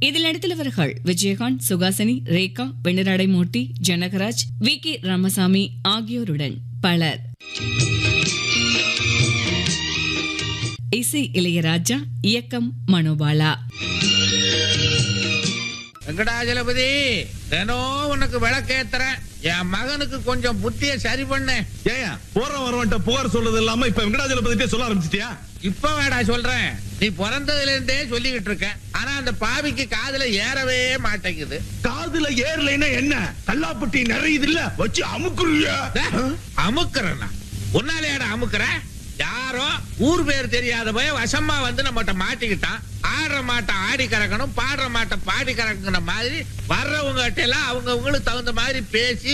இதில் நடித்துள்ளவர்கள் Vijayakanth Suhasini Rekha Venniradai Moorthy Janagaraj V K Ramasamy ஆகியோருடன் பலர் இசை இளையராஜா இயக்கம் மனோபாலா வெங்கடாஜலபதி தினம் உனக்கு விளக்கேத்துறேன் என் மகனுக்கு கொஞ்சம் புத்திய சரி பண்ணு ஏயா போற வரவன்ட்ட புகார் சொல்றது இல்லாம இப்ப வெங்கடாஜலபதிட்டே சொல்ல ஆரம்பிச்சிட்டியா இப்ப வேடா சொல்றேன் நீ பிறந்ததுல இருந்தே சொல்லிக்கிட்டு இருக்க ஆனா அந்த பாவிக்கு காதுல ஏறவே மாட்டேங்குது காதுல ஏறலைன்னா என்ன கல்லாப்பட்டி நிறையுது இல்ல வச்சு அமுக்குறியா டே, அமுக்குறேன்னா உன்னாலேடா அமுக்குற யாரோ ஊர் பேர் தெரியாத போய் வசமா வந்து நம்மகிட்ட மாட்டிக்கிட்டான் ஆடுற மாட்டை ஆடி கறக்கணும் பாடுற மாட்டை பாடி கறக்குற மாதிரி வர்றவங்க எல்லாம் அவங்க அவங்களுக்கு தகுந்த மாதிரி பேசி